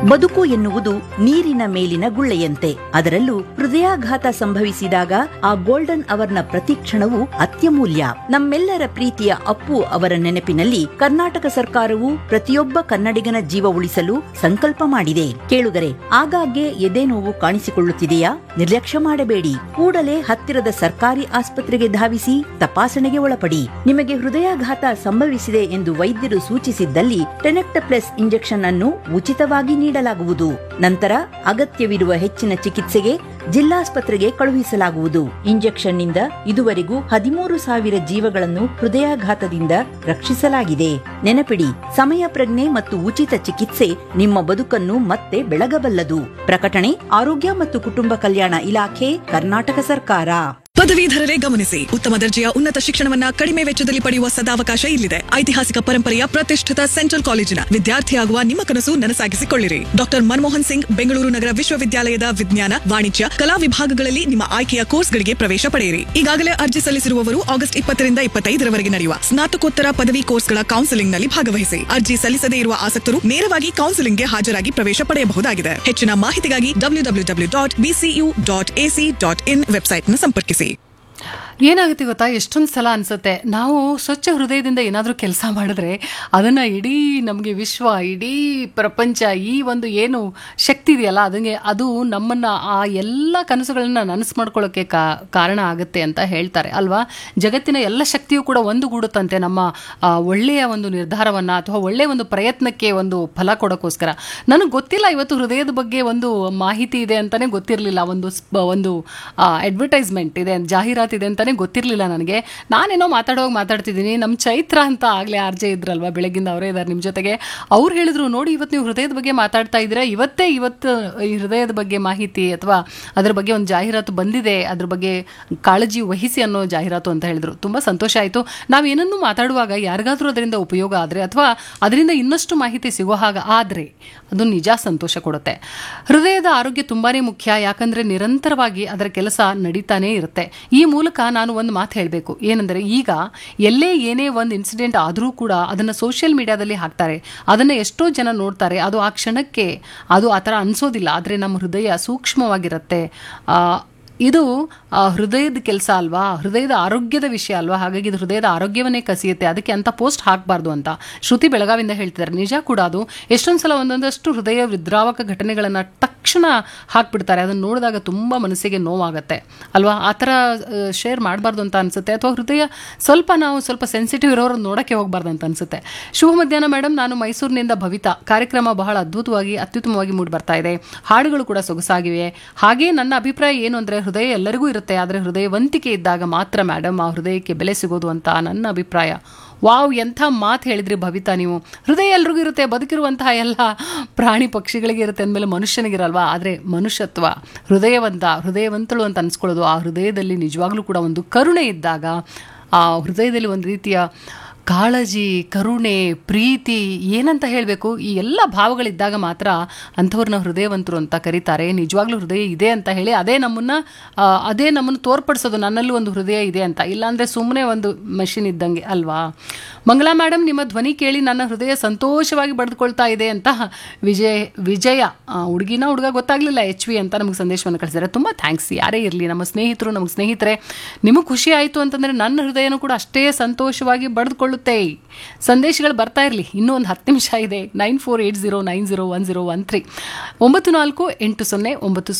ಬದುಕು ಎನ್ನುವುದು ನೀರಿನ ಮೇಲಿನ ಗುಳ್ಳೆಯಂತೆ ಅದರಲ್ಲೂ ಹೃದಯಾಘಾತ ಸಂಭವಿಸಿದಾಗ ಆ ಗೋಲ್ಡನ್ ಅವರ್ನ ಪ್ರತಿಕ್ಷಣವು ಅತ್ಯಮೂಲ್ಯ ನಮ್ಮೆಲ್ಲರ ಪ್ರೀತಿಯ ಅಪ್ಪು ಅವರ ನೆನಪಿನಲ್ಲಿ ಕರ್ನಾಟಕ ಸರ್ಕಾರವು ಪ್ರತಿಯೊಬ್ಬ ಕನ್ನಡಿಗನ ಜೀವ ಉಳಿಸಲು ಸಂಕಲ್ಪ ಮಾಡಿದೆ ಕೇಳುಗರೆ ಆಗಾಗ್ಗೆ ಎದೆ ನೋವು ಕಾಣಿಸಿಕೊಳ್ಳುತ್ತಿದೆಯಾ ನಿರ್ಲಕ್ಷ್ಯ ಮಾಡಬೇಡಿ ಕೂಡಲೇ ಹತ್ತಿರದ ಸರ್ಕಾರಿ ಆಸ್ಪತ್ರೆಗೆ ಧಾವಿಸಿ ತಪಾಸಣೆಗೆ ಒಳಪಡಿ ನಿಮಗೆ ಹೃದಯಾಘಾತ ಸಂಭವಿಸಿದೆ ಎಂದು ವೈದ್ಯರು ಸೂಚಿಸಿದ್ದಲ್ಲಿ ಟೆನೆಕ್ಟಪ್ಲೆಸ್ ಇಂಜೆಕ್ಷನ್ ಅನ್ನು ಉಚಿತವಾಗಿ ನೀಡಲಾಗುವುದು ನಂತರ ಅಗತ್ಯವಿರುವ ಹೆಚ್ಚಿನ ಚಿಕಿತ್ಸೆಗೆ ಜಿಲ್ಲಾಸ್ಪತ್ರೆಗೆ ಕಳುಹಿಸಲಾಗುವುದು ಇಂಜೆಕ್ಷನ್ ನಿಂದ ಇದುವರೆಗೂ ಹದಿಮೂರು ಸಾವಿರ ಜೀವಗಳನ್ನು ಹೃದಯಾಘಾತದಿಂದ ರಕ್ಷಿಸಲಾಗಿದೆ ನೆನಪಿಡಿ ಸಮಯ ಪ್ರಜ್ಞೆ ಮತ್ತು ಉಚಿತ ಚಿಕಿತ್ಸೆ ನಿಮ್ಮ ಬದುಕನ್ನು ಮತ್ತೆ ಬೆಳಗಬಲ್ಲದು ಪ್ರಕಟಣೆ ಆರೋಗ್ಯ ಮತ್ತು ಕುಟುಂಬ ಕಲ್ಯಾಣ ಇಲಾಖೆ ಕರ್ನಾಟಕ ಸರ್ಕಾರ ಪದವೀಧರರೇ ಗಮನಿಸಿ ಉತ್ತಮ ದರ್ಜೆಯ ಉನ್ನತ ಶಿಕ್ಷಣವನ್ನ ಕಡಿಮೆ ವೆಚ್ಚದಲ್ಲಿ ಪಡೆಯುವ ಸದಾವಕಾಶ ಇಲ್ಲಿದೆ ಐತಿಹಾಸಿಕ ಪರಂಪರೆಯ ಪ್ರತಿಷ್ಠಿತ ಸೆಂಟ್ರಲ್ ಕಾಲೇಜಿನ ವಿದ್ಯಾರ್ಥಿಯಾಗುವ ನಿಮ್ಮ ಕನಸು ನನಸಾಗಿಸಿಕೊಳ್ಳಿರಿ ಡಾಕ್ಟರ್ ಮನಮೋಹನ್ ಸಿಂಗ್ ಬೆಂಗಳೂರು ನಗರ ವಿಶ್ವವಿದ್ಯಾಲಯದ ವಿಜ್ಞಾನ ವಾಣಿಜ್ಯ ಕಲಾ ವಿಭಾಗಗಳಲ್ಲಿ ನಿಮ್ಮ ಆಯ್ಕೆಯ ಕೋರ್ಸ್ಗಳಿಗೆ ಪ್ರವೇಶ ಪಡೆಯಿರಿ ಈಗಾಗಲೇ ಅರ್ಜಿ ಸಲ್ಲಿಸಿರುವವರು ಆಗಸ್ಟ್ ಇಪ್ಪತ್ತರಿಂದ ಇಪ್ಪತ್ತೈದರವರೆಗೆ ನಡೆಯುವ ಸ್ನಾತಕೋತ್ತರ ಪದವಿ ಕೋರ್ಸ್ಗಳ ಕೌನ್ಸೆಲಿಂಗ್ನಲ್ಲಿ ಭಾಗವಹಿಸಿ ಅರ್ಜಿ ಸಲ್ಲಿಸದೇ ಇರುವ ಆಸಕ್ತರು ನೇರವಾಗಿ ಕೌನ್ಸೆಲಿಂಗ್ಗೆ ಹಾಜರಾಗಿ ಪ್ರವೇಶ ಪಡೆಯಬಹುದಾಗಿದೆ ಹೆಚ್ಚಿನ ಮಾಹಿತಿಗಾಗಿ W W W dot BCU dot AC dot in ವೆಬ್ಸೈಟ್ನ ಸಂಪರ್ಕಿಸಿ ಏನಾಗುತ್ತೆ ಗೊತ್ತಾ ಎಷ್ಟೊಂದು ಸಲ ಅನ್ಸುತ್ತೆ ನಾವು ಸ್ವಚ್ಛ ಹೃದಯದಿಂದ ಏನಾದರೂ ಕೆಲಸ ಮಾಡಿದ್ರೆ ಅದನ್ನು ಇಡೀ ನಮಗೆ ವಿಶ್ವ ಇಡೀ ಪ್ರಪಂಚ ಈ ಒಂದು ಏನು ಶಕ್ತಿ ಇದೆಯಲ್ಲ ಅದಕ್ಕೆ ಅದು ನಮ್ಮನ್ನು ಆ ಎಲ್ಲ ಕನಸುಗಳನ್ನ ನನಸು ಮಾಡ್ಕೊಳ್ಳೋಕ್ಕೆ ಕಾರಣ ಆಗುತ್ತೆ ಅಂತ ಹೇಳ್ತಾರೆ ಅಲ್ವಾ ಜಗತ್ತಿನ ಎಲ್ಲ ಶಕ್ತಿಯೂ ಕೂಡ ಒಂದುಗೂಡುತ್ತಂತೆ ನಮ್ಮ ಆ, ಒಳ್ಳೆಯ ಒಂದು ನಿರ್ಧಾರವನ್ನು ಅಥವಾ ಒಳ್ಳೆಯ ಒಂದು ಪ್ರಯತ್ನಕ್ಕೆ ಒಂದು ಫಲ ಕೊಡೋಕ್ಕೋಸ್ಕರ ನನಗೆ ಗೊತ್ತಿಲ್ಲ ಇವತ್ತು ಹೃದಯದ ಬಗ್ಗೆ ಒಂದು ಮಾಹಿತಿ ಇದೆ ಅಂತಲೇ ಗೊತ್ತಿರಲಿಲ್ಲ ಒಂದು ಸ್ಪ- ಒಂದು ಅಡ್ವರ್ಟೈಸ್ಮೆಂಟ್ ಇದೆ ಜಾಹೀರಾತು ಇದೆ ಅಂತಲೇ ಗೊತ್ತಿರಲಿಲ್ಲ ನನಗೆ ನಾನೇನೋ ಮಾತಾಡುವಾಗ ಮಾತಾಡ್ತಿದ್ದೀನಿ ನಮ್ಮ ಚೈತ್ರ ಅಂತ ಆಗಲೇ ಆರ್ ಜೆ ಇದ್ರಲ್ವಾ ಬೆಳಗಿಂದ ಅವರೇ ಇದ್ದಾರೆ ನಿಮ್ಮ ಜೊತೆಗೆ ಅವ್ರು ಹೇಳಿದ್ರು ನೋಡಿ ಇವತ್ತು ನೀವು ಹೃದಯದ ಬಗ್ಗೆ ಮಾತಾಡ್ತಾ ಇದ್ದೀರಾ ಇವತ್ತೇ ಇವತ್ತು ಈ ಹೃದಯದ ಬಗ್ಗೆ ಮಾಹಿತಿ ಅಥವಾ ಅದ್ರ ಬಗ್ಗೆ ಒಂದು ಜಾಹೀರಾತು ಬಂದಿದೆ ಅದ್ರ ಬಗ್ಗೆ ಕಾಳಜಿ ವಹಿಸಿ ಅನ್ನೋ ಜಾಹೀರಾತು ಅಂತ ಹೇಳಿದ್ರು ತುಂಬ ಸಂತೋಷ ಆಯಿತು ನಾವು ಏನನ್ನು ಮಾತಾಡುವಾಗ ಯಾರಿಗಾದ್ರೂ ಅದರಿಂದ ಉಪಯೋಗ ಆದರೆ ಅಥವಾ ಅದರಿಂದ ಇನ್ನಷ್ಟು ಮಾಹಿತಿ ಸಿಗೋ ಹಾಗೆ ಆದರೆ ಅದು ನಿಜ ಸಂತೋಷ ಕೊಡುತ್ತೆ ಹೃದಯದ ಆರೋಗ್ಯ ತುಂಬಾ ಮುಖ್ಯ ಯಾಕಂದರೆ ನಿರಂತರವಾಗಿ ಅದರ ಕೆಲಸ ನಡೀತಾನೇ ಇರುತ್ತೆ ಈ ಮೂಲಕ ನಾನು ಒಂದು ಮಾತು ಹೇಳಬೇಕು ಏನಂದರೆ ಈಗ ಎಲ್ಲೇ ಏನೇ ಒಂದು ಇನ್ಸಿಡೆಂಟ್ ಆದರೂ ಕೂಡ ಅದನ್ನು ಸೋಷಿಯಲ್ ಮೀಡಿಯಾದಲ್ಲಿ ಹಾಕ್ತಾರೆ ಅದನ್ನು ಎಷ್ಟೋ ಜನ ನೋಡ್ತಾರೆ ಅದು ಆ ಕ್ಷಣಕ್ಕೆ ಅದು ಆ ಥರ ಅನಿಸೋದಿಲ್ಲ ಆದರೆ ನಮ್ಮ ಹೃದಯ ಸೂಕ್ಷ್ಮವಾಗಿರುತ್ತೆ ಆ, ಇದು ಆ, ಹೃದಯದ ಕೆಲಸ ಅಲ್ವಾ ಹೃದಯದ ಆರೋಗ್ಯದ ವಿಷಯ ಅಲ್ವಾ ಹಾಗಾಗಿ ಇದು ಹೃದಯದ ಆರೋಗ್ಯವನ್ನೇ ಕಸಿಯುತ್ತೆ ಅದಕ್ಕೆ ಅಂತ ಪೋಸ್ಟ್ ಹಾಕಬಾರ್ದು ಅಂತ ಶ್ರುತಿ ಬೆಳಗಾವಿಂದ ಹೇಳ್ತಿದ್ದಾರೆ ನಿಜ ಕೂಡ ಅದು ಎಷ್ಟೊಂದು ಸಲ ಒಂದೊಂದಷ್ಟು ಹೃದಯ ವಿದ್ರಾವಕ ಘಟನೆಗಳನ್ನು ತಕ್ಷಣ ಹಾಕ್ಬಿಡ್ತಾರೆ ಅದನ್ನು ನೋಡಿದಾಗ ತುಂಬ ಮನಸ್ಸಿಗೆ ನೋವಾಗುತ್ತೆ ಅಲ್ವಾ ಆ ಥರ ಶೇರ್ ಮಾಡಬಾರ್ದು ಅಂತ ಅನಿಸುತ್ತೆ ಅಥವಾ ಹೃದಯ ಸ್ವಲ್ಪ ನಾವು ಸ್ವಲ್ಪ ಸೆನ್ಸಿಟಿವ್ ಇರೋರು ನೋಡೋಕ್ಕೆ ಹೋಗಬಾರ್ದು ಅಂತ ಅನಿಸುತ್ತೆ ಶುಭ ಮಧ್ಯಾಹ್ನ ಮೇಡಮ್ ನಾನು ಮೈಸೂರಿನಿಂದ ಭವಿತಾ ಕಾರ್ಯಕ್ರಮ ಬಹಳ ಅದ್ಭುತವಾಗಿ ಅತ್ಯುತ್ತಮವಾಗಿ ಮೂಡಿ ಬರ್ತಾ ಇದೆ ಹಾಡುಗಳು ಕೂಡ ಸೊಗಸಾಗಿವೆ ಹಾಗೇ ನನ್ನ ಅಭಿಪ್ರಾಯ ಏನು ಅಂದರೆ ಹೃದಯ ಎಲ್ಲರಿಗೂ ಇರುತ್ತೆ ಆದರೆ ಹೃದಯವಂತಿಕೆ ಇದ್ದಾಗ ಮಾತ್ರ ಮೇಡಮ್ ಆ ಹೃದಯಕ್ಕೆ ಬೆಲೆ ಸಿಗೋದು ಅಂತ ನನ್ನ ಅಭಿಪ್ರಾಯ ವಾವ್ ಎಂಥ ಮಾತು ಹೇಳಿದ್ರಿ ಭವಿತಾ ನೀವು ಹೃದಯ ಎಲ್ರಿಗೂ ಇರುತ್ತೆ ಬದುಕಿರುವಂತಹ ಎಲ್ಲ ಪ್ರಾಣಿ ಪಕ್ಷಿಗಳಿಗೆ ಇರುತ್ತೆ ಅಂದಮೇಲೆ ಮನುಷ್ಯನಿಗಿರಲ್ವಾ ಆದರೆ ಮನುಷ್ಯತ್ವ ಹೃದಯವಂತ ಹೃದಯವಂತಳು ಅಂತ ಅನ್ಸ್ಕೊಳ್ಳೋದು ಆ ಹೃದಯದಲ್ಲಿ ನಿಜವಾಗ್ಲೂ ಕೂಡ ಒಂದು ಕರುಣೆ ಇದ್ದಾಗ ಆ ಹೃದಯದಲ್ಲಿ ಒಂದು ರೀತಿಯ ಕಾಳಜಿ ಕರುಣೆ ಪ್ರೀತಿ ಏನಂತ ಹೇಳಬೇಕು ಈ ಎಲ್ಲ ಭಾವಗಳಿದ್ದಾಗ ಮಾತ್ರ ಅಂಥವ್ರನ್ನ ಹೃದಯವಂತರು ಅಂತ ಕರೀತಾರೆ ನಿಜವಾಗ್ಲೂ ಹೃದಯ ಇದೆ ಅಂತ ಹೇಳಿ ಅದೇ ನಮ್ಮನ್ನ ಆ, ಅದೇ ನಮ್ಮನ್ನು ತೋರ್ಪಡಿಸೋದು ನನ್ನಲ್ಲೂ ಒಂದು ಹೃದಯ ಇದೆ ಅಂತ ಇಲ್ಲಾಂದರೆ ಸುಮ್ಮನೆ ಒಂದು ಮಷಿನ್ ಇದ್ದಂಗೆ ಅಲ್ವಾ ಮಂಗಳಾ ಮೇಡಮ್ ನಿಮ್ಮ ಧ್ವನಿ ಕೇಳಿ ನನ್ನ ಹೃದಯ ಸಂತೋಷವಾಗಿ ಬಡ್ದುಕೊಳ್ತಾ ಇದೆ ಅಂತ ವಿಜಯ್ ವಿಜಯ ಹುಡುಗಿನ ಹುಡುಗ ಗೊತ್ತಾಗಲಿಲ್ಲ ಎಚ್ ವಿ ಅಂತ ನಮಗೆ ಸಂದೇಶವನ್ನು ಕಳಿಸಿದ್ದಾರೆ ತುಂಬ ಥ್ಯಾಂಕ್ಸ್ ಯಾರೇ ಇರಲಿ ನಮ್ಮ ಸ್ನೇಹಿತರು ನಮಗೆ ಸ್ನೇಹಿತರೆ ನಿಮಗೆ ಖುಷಿ ಆಯಿತು ಅಂತಂದರೆ ನನ್ನ ಹೃದಯನೂ ಕೂಡ ಅಷ್ಟೇ ಸಂತೋಷವಾಗಿ ಬಡ್ದುಕೊಳ್ಳುತ್ತೆ ಸಂದೇಶಗಳು ಬರ್ತಾ ಇರಲಿ ಇನ್ನೂ ಒಂದು ಹತ್ತು ನಿಮಿಷ ಇದೆ nine four eight zero nine zero one zero one three ಒಂಬತ್ತು ನಾಲ್ಕು ಎಂಟು ಸೊನ್ನೆ ಒಂಬತ್ತು